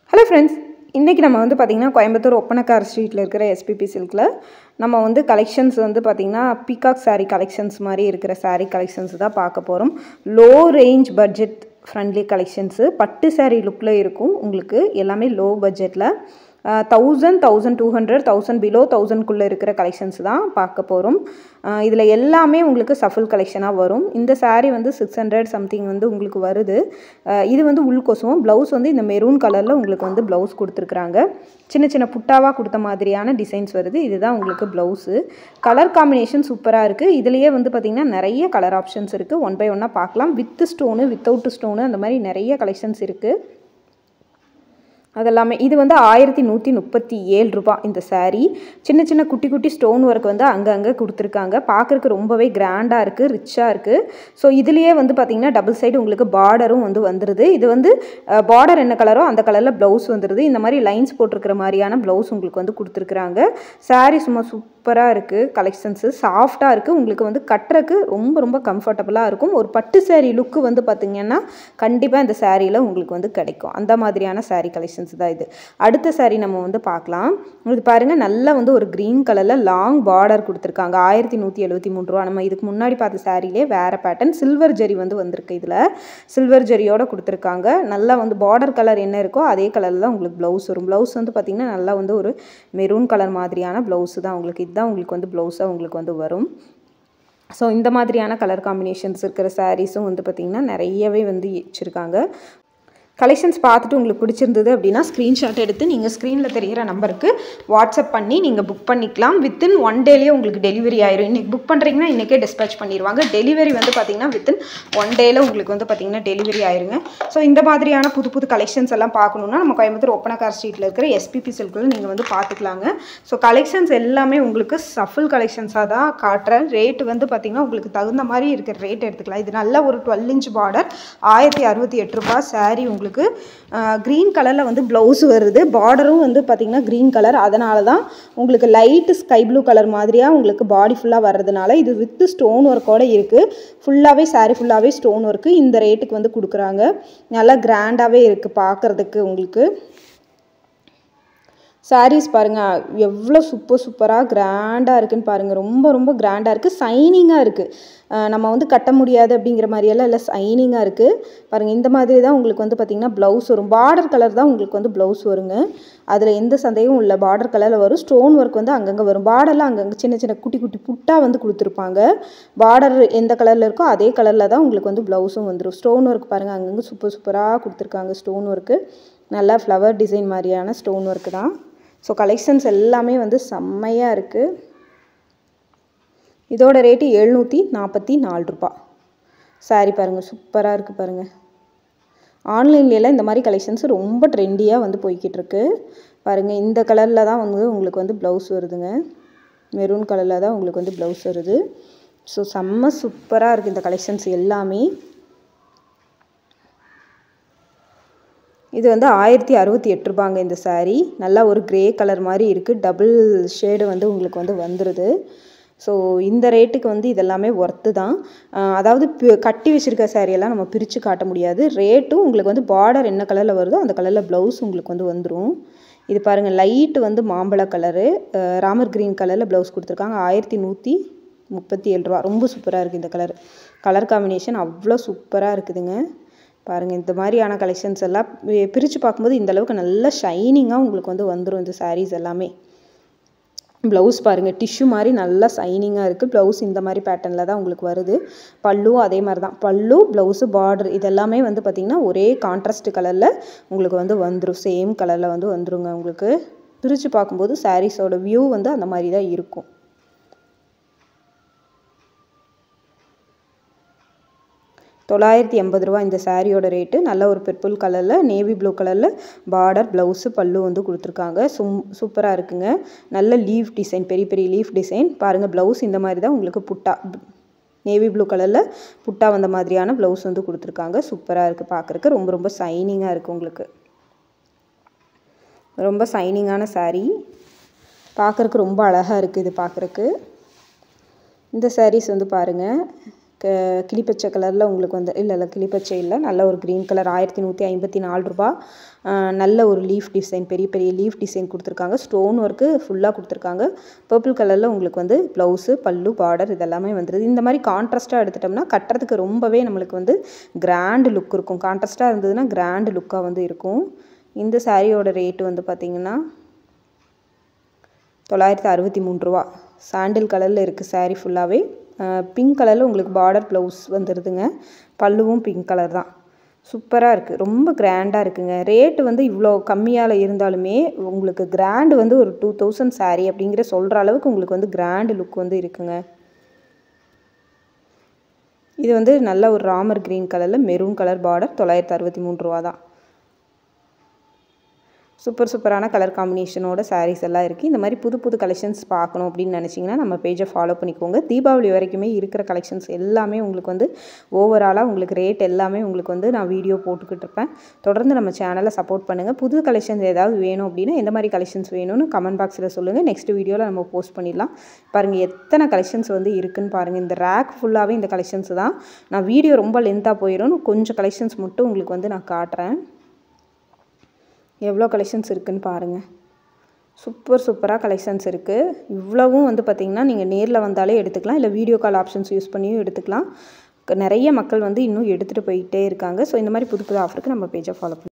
hello friends இன்றைக்கி நம்ம வந்து பார்த்திங்கன்னா கோயம்புத்தூர் ஒப்பனக்கார் ஸ்ட்ரீட்டில் இருக்கிற எஸ்பிபி சில்கில் நம்ம வந்து கலெக்ஷன்ஸ் வந்து பார்த்திங்கன்னா பீகாக் saree கலெக்ஷன்ஸ் மாதிரி இருக்கிற saree கலெக்ஷன்ஸ் தான் பார்க்க போகிறோம் low range budget friendly collections பட்டு saree லுக்கில் இருக்கும் உங்களுக்கு எல்லாமே லோ பட்ஜெட்டில் thousand thousand two hundred thousand below தௌசண்ட்குள்ளே இருக்கிற கலெக்ஷன்ஸ் தான் பார்க்க போகிறோம் இதில் எல்லாமே உங்களுக்கு சஃபல் கலெக்ஷனாக வரும் இந்த saree வந்து சிக்ஸ் ஹண்ட்ரட் சம்திங் வந்து உங்களுக்கு வருது அஹ் இது வந்து உள்கொசும் ப்ளவுஸ் வந்து இந்த மெரூன் கலரில் உங்களுக்கு வந்து ப்ளவுஸ் கொடுத்துருக்குறாங்க சின்ன சின்ன புட்டாவாக கொடுத்த மாதிரியான டிசைன்ஸ் வருது இதுதான் உங்களுக்கு ப்ளவுஸு கலர் காம்பினேஷன் சூப்பராக இருக்குது இதுலேயே வந்து பார்த்திங்கன்னா நிறைய கலர் ஆப்ஷன்ஸ் இருக்குது ஒன் பை ஒன்னாக பார்க்கலாம் வித் ஸ்டோனு வித்தவுட் ஸ்டோனு அந்த மாதிரி நிறைய கலெக்ஷன்ஸ் இருக்குது அதெல்லாமே இது வந்து ஆயிரத்தி நூற்றி முப்பத்தி ஏழு ரூபா இந்த saree சின்ன சின்ன குட்டி குட்டி ஸ்டோன் ஒர்க் வந்து அங்கங்கே கொடுத்துருக்காங்க பார்க்குறக்கு ரொம்பவே கிராண்டாக இருக்குது ரிச்சாக இருக்குது ஸோ இதுலேயே வந்து பார்த்திங்கன்னா டபுள் சைடு உங்களுக்கு பார்டரும் வந்து வந்துடுது இது வந்து பார்டர் என்ன கலரோ அந்த கலரில் ப்ளவுஸ் வந்துடுது இந்த மாதிரி லைன்ஸ் போட்டிருக்கிற மாதிரியான ப்ளவுஸ் உங்களுக்கு வந்து கொடுத்துருக்குறாங்க saree சும்மா சூப்பராக இருக்குது கலெக்ஷன்ஸு சாஃப்டாக இருக்குது உங்களுக்கு வந்து கட்டுறக்கு ரொம்ப ரொம்ப கம்ஃபர்டபுளாக இருக்கும் ஒரு பட்டு saree லுக்கு வந்து பார்த்திங்கன்னா கண்டிப்பாக இந்த சாரியில் உங்களுக்கு வந்து கிடைக்கும் அந்த மாதிரியான saree கலெக்ஷன்ஸ் தான் இது அடுத்த saree நம்ம வந்து பார்க்கலாம் இது பாருங்கள் நல்லா வந்து ஒரு க்ரீன் கலரில் லாங் பார்டர் கொடுத்துருக்காங்க ஆயிரத்தி நூற்றி எழுபத்தி மூணு ரூபா நம்ம இதுக்கு முன்னாடி பார்த்த சாரிலே வேறு பேட்டர்ன் சில்வர் ஜரி வந்து வந்திருக்கு இதில் சில்வர் ஜரியோட கொடுத்துருக்காங்க நல்லா வந்து பார்டர் கலர் என்ன இருக்கோ அதே கலரில் தான் உங்களுக்கு ப்ளவுஸ் வரும் ப்ளவுஸ் வந்து பார்த்திங்கன்னா நல்லா வந்து ஒரு மெரூன் கலர் மாதிரியான ப்ளவுஸு தான் உங்களுக்கு இதுதான் உங்களுக்கு வந்து ப்ளவுஸாக உங்களுக்கு வந்து வரும் ஸோ இந்த மாதிரியான கலர் காம்பினேஷன்ஸ் இருக்கிற சாரீஸும் வந்து பார்த்திங்கன்னா நிறையவே வந்து வச்சுருக்காங்க கலெக்ஷன்ஸ் பார்த்துட்டு உங்களுக்கு பிடிச்சிருந்தது அப்படின்னா ஸ்க்ரீன்ஷாட் எடுத்து நீங்கள் ஸ்க்ரீனில் தெரிகிற நம்பருக்கு வாட்ஸ்அப் பண்ணி நீங்கள் புக் பண்ணிக்கலாம் வித்தின் ஒன் டேலேயே உங்களுக்கு டெலிவரி ஆயிரும் இன்றைக்கி புக் பண்ணுறீங்கன்னா இன்றைக்கே டிஸ்பேச் பண்ணிடுவாங்க டெலிவரி வந்து பார்த்திங்கன்னா வித்தின் ஒன் டேயில் உங்களுக்கு வந்து பார்த்திங்கன்னா டெலிவரி ஆயிருங்க ஸோ இந்த மாதிரியான புது புது கலெக்ஷன்ஸ் எல்லாம் பார்க்கணுன்னா நம்ம கோயம்புத்தூர் ஒப்பனக்கார் ஸ்ட்ரீட்டில் இருக்கிற எஸ்பிபி சில்கில் நீங்கள் வந்து பார்த்துக்கலாங்க ஸோ கலெக்ஷன்ஸ் எல்லாமே உங்களுக்கு சஃபுல் கலெக்ஷன்ஸாக தான் காட்டுறேன் ரேட்டு வந்து பார்த்திங்கன்னா உங்களுக்கு தகுந்த மாதிரி இருக்கிற ரேட் எடுத்துக்கலாம் இது நல்ல ஒரு டுவெல் இன்ச் பார்டர் ஆயிரத்தி அறுபத்தி எட்டு ரூபா சாரீ உங்களுக்கு க்ரீன் கலரில் வந்து ப்ளவுஸ் வருது பார்டரும் வந்து பார்த்திங்கன்னா க்ரீன் கலர் அதனால தான் உங்களுக்கு லைட்டு ஸ்கை ப்ளூ கலர் மாதிரியாக உங்களுக்கு பாடி ஃபுல்லாக வர்றதுனால இது வித்து ஸ்டோன் ஒர்க்கோடு இருக்குது ஃபுல்லாகவே சாரீ ஃபுல்லாகவே ஸ்டோன் ஒர்க்கு இந்த ரேட்டுக்கு வந்து கொடுக்குறாங்க நல்லா கிராண்டாகவே இருக்குது பார்க்குறதுக்கு உங்களுக்கு சாரீஸ் பாருங்கள் எவ்வளோ சூப்பர் சூப்பராக கிராண்டாக இருக்குன்னு பாருங்கள் ரொம்ப ரொம்ப கிராண்டாக இருக்குது சைனிங்காக இருக்குது நம்ம வந்து கட்ட முடியாது அப்படிங்கிற மாதிரியெல்லாம் இல்லை சைனிங்காக இருக்குது பாருங்கள் இந்த மாதிரி தான் உங்களுக்கு வந்து பார்த்திங்கன்னா ப்ளவுஸ் வரும் பார்டர் கலர் தான் உங்களுக்கு வந்து ப்ளவுஸ் வருங்க அதில் எந்த சந்தேகமும் இல்லை பார்டர் கலரில் வரும் ஸ்டோன் ஒர்க் வந்து அங்கங்கே வரும் பார்டர்லாம் அங்கங்கே சின்ன சின்ன குட்டி குட்டி புட்டாக வந்து கொடுத்துருப்பாங்க பார்டர் எந்த கலரில் இருக்கோ அதே கலரில் தான் உங்களுக்கு வந்து ப்ளவுஸும் வந்துடும் ஸ்டோன் ஒர்க் பாருங்கள் அங்கங்கே சூப்பர் சூப்பராக கொடுத்துருக்காங்க ஸ்டோன் ஒர்க்கு நல்லா ஃப்ளவர் டிசைன் மாதிரியான ஸ்டோன் ஒர்க்கு தான் ஸோ கலெக்ஷன்ஸ் எல்லாமே வந்து செம்மையாக இருக்குது இதோட ரேட்டு எழுநூற்றி நாற்பத்தி நாலு ரூபா சாரி பாருங்கள் சூப்பராக இருக்குது பாருங்கள் ஆன்லைன்லலாம் இந்த மாதிரி கலெக்ஷன்ஸ் ரொம்ப ட்ரெண்டியாக வந்து போய்கிட்டு இருக்கு பாருங்கள் இந்த கலரில் தான் வந்து உங்களுக்கு வந்து ப்ளவுஸ் வருதுங்க மெரூன் கலரில் தான் உங்களுக்கு வந்து ப்ளவுஸ் வருது ஸோ செம்ம சூப்பராக இருக்குது இந்த கலெக்ஷன்ஸ் எல்லாமே இது வந்து ஆயிரத்தி அறுபத்தி எட்டு ரூபாங்க இந்த சாரீ நல்லா ஒரு க்ரே கலர் மாதிரி இருக்குது டபுள் ஷேடு வந்து உங்களுக்கு வந்து வந்துடுது ஸோ இந்த ரேட்டுக்கு வந்து இதெல்லாமே ஒர்த்து தான் அதாவது கட்டி வச்சுருக்க சாரியெல்லாம் நம்ம பிரித்து காட்ட முடியாது ரேட்டும் உங்களுக்கு வந்து பார்டர் என்ன கலரில் வருதோ அந்த கலரில் ப்ளவுஸ் உங்களுக்கு வந்து வந்துடும் இது பாருங்கள் லைட்டு வந்து மாம்பழ கலரு ராமர் க்ரீன் கலரில் ப்ளவுஸ் கொடுத்துருக்காங்க ஆயிரத்தி நூற்றி முப்பத்தி ஏழு ரூபா ரொம்ப சூப்பராக இருக்குது இந்த கலர் கலர் காம்பினேஷன் அவ்வளோ சூப்பராக இருக்குதுங்க பாருங்கள் இந்த மாதிரியான கலெக்ஷன்ஸ் எல்லாம் பிரித்து பார்க்கும்போது இந்த அளவுக்கு நல்ல ஷைனிங்காக உங்களுக்கு வந்து வந்துடும் இந்த சாரீஸ் எல்லாமே ப்ளவுஸ் பாருங்கள் டிஷ்யூ மாதிரி நல்லா சைனிங்காக இருக்குது ப்ளவுஸ் இந்த மாதிரி பேட்டர்னில் தான் உங்களுக்கு வருது பல்லுவும் அதே மாதிரி தான் பல்லு ப்ளவுஸு பார்டர் இதெல்லாமே வந்து பார்த்திங்கன்னா ஒரே கான்ட்ராஸ்ட் கலரில் உங்களுக்கு வந்து வந்துடும் சேம் கலரில் வந்து வந்துருங்க உங்களுக்கு பிரித்து பார்க்கும்போது சாரீஸோட வியூ வந்து அந்த மாதிரி தான் இருக்கும் தொள்ளாயிரத்தி எண்பது ரூபா இந்த சாரியோட ரேட்டு நல்ல ஒரு பெர்பிள் கலரில் நேவி ப்ளூ கலரில் பார்டர் ப்ளவுஸு பல்லு வந்து கொடுத்துருக்காங்க சும் சூப்பராக இருக்குங்க நல்ல லீஃப் டிசைன் பெரிய பெரிய லீஃப் டிசைன் பாருங்கள் ப்ளவுஸ் இந்த மாதிரி தான் உங்களுக்கு புட்டா நேவி ப்ளூ கலரில் புட்டா வந்த மாதிரியான ப்ளவுஸ் வந்து கொடுத்துருக்காங்க சூப்பராக இருக்குது பார்க்குறக்கு ரொம்ப ரொம்ப சைனிங்காக இருக்குது உங்களுக்கு ரொம்ப சைனிங்கான சாரீ பார்க்குறக்கு ரொம்ப அழகாக இருக்குது இது பார்க்குறக்கு இந்த சாரீஸ் வந்து பாருங்கள் க கிளிப்பச்சை கலரில் உங்களுக்கு வந்து இல்லை இல்லை கிளிப்பச்சை இல்லை நல்ல ஒரு க்ரீன் கலர் ஆயிரத்தி நூற்றி ஐம்பத்தி நாலு ரூபா நல்ல ஒரு லீஃப் டிசைன் பெரிய பெரிய லீஃப் டிசைன் கொடுத்துருக்காங்க ஸ்டோன் ஒர்க்கு ஃபுல்லாக கொடுத்துருக்காங்க பர்பிள் கலரில் உங்களுக்கு வந்து ப்ளவுஸு பல்லு பார்டர் இதெல்லாமே வந்துடுது இந்த மாதிரி கான்ட்ராஸ்ட்டாக எடுத்துட்டோம்னா கட்டுறதுக்கு ரொம்பவே நம்மளுக்கு வந்து கிராண்டு லுக் இருக்கும் கான்ட்ராஸ்ட்டாக இருந்ததுன்னா கிராண்டு லுக்காக வந்து இருக்கும் இந்த சாரியோட ரேட்டு வந்து பார்த்திங்கன்னா தொள்ளாயிரத்தி அறுபத்தி மூணு ரூபா சாண்டில் கலரில் இருக்குது சாரீ ஃபுல்லாகவே பிங்க் கலரில் உங்களுக்கு பார்டர் ப்ளவுஸ் வந்துடுதுங்க பல்லுவும் பிங்க் கலர் தான் சூப்பராக இருக்குது ரொம்ப கிராண்டாக இருக்குங்க ரேட்டு வந்து இவ்வளோ கம்மியால் இருந்தாலுமே உங்களுக்கு கிராண்டு வந்து ஒரு டூ தௌசண்ட் சாரீ அப்படிங்கிற சொல்கிற அளவுக்கு உங்களுக்கு வந்து கிராண்டு லுக் வந்து இருக்குங்க இது வந்து நல்ல ஒரு ராமர் க்ரீன் கலரில் மெரூன் கலர் பார்டர் தொள்ளாயிரத்தி அறுபத்தி மூணு ரூபா தான் சூப்பர் சூப்பரான கலர் காம்பினேஷனோட சாரீஸ் எல்லாம் இருக்குது இந்த மாதிரி புது புது கலெக்ஷன்ஸ் பார்க்கணும் அப்படின்னு நினச்சிங்கன்னா நம்ம பேஜை ஃபாலோ பண்ணிக்கோங்க தீபாவளி வரைக்குமே இருக்கிற கலெக்ஷன்ஸ் எல்லாமே உங்களுக்கு வந்து ஓவராலாக உங்களுக்கு ரேட் எல்லாமே உங்களுக்கு வந்து நான் வீடியோ போட்டுக்கிட்டு இருப்பேன் தொடர்ந்து நம்ம சேனலை சப்போர்ட் பண்ணுங்கள் புது கலெக்ஷன்ஸ் ஏதாவது வேணும் அப்படின்னா எந்த மாதிரி கலெக்ஷன்ஸ் வேணும்னு கமெண்ட் பாக்ஸில் சொல்லுங்கள் நெக்ஸ்ட் வீடியோவில் நம்ம போஸ்ட் பண்ணிடலாம் பாருங்கள் எத்தனை கலெக்ஷன்ஸ் வந்து இருக்குன்னு பாருங்கள் இந்த ரேக் ஃபுல்லாகவே இந்த கலெக்ஷன்ஸ் தான் நான் வீடியோ ரொம்ப லென்த்தாக போயிடும் கொஞ்சம் கலெக்ஷன்ஸ் மட்டும் உங்களுக்கு வந்து நான் காட்டுறேன் எவ்வளோ கலெக்ஷன்ஸ் இருக்குதுன்னு பாருங்கள் சூப்பர் சூப்பராக கலெக்ஷன்ஸ் இருக்குது இவ்வளவும் வந்து பார்த்திங்கன்னா நீங்கள் நேரில் வந்தாலே எடுத்துக்கலாம் இல்லை வீடியோ கால் ஆப்ஷன்ஸ் யூஸ் பண்ணியும் எடுத்துக்கலாம் நிறைய மக்கள் வந்து இன்னும் எடுத்துகிட்டு போயிட்டே இருக்காங்க ஸோ இந்த மாதிரி புது புது ஆஃபருக்கு நம்ம பேஜை ஃபாலோ பண்ணி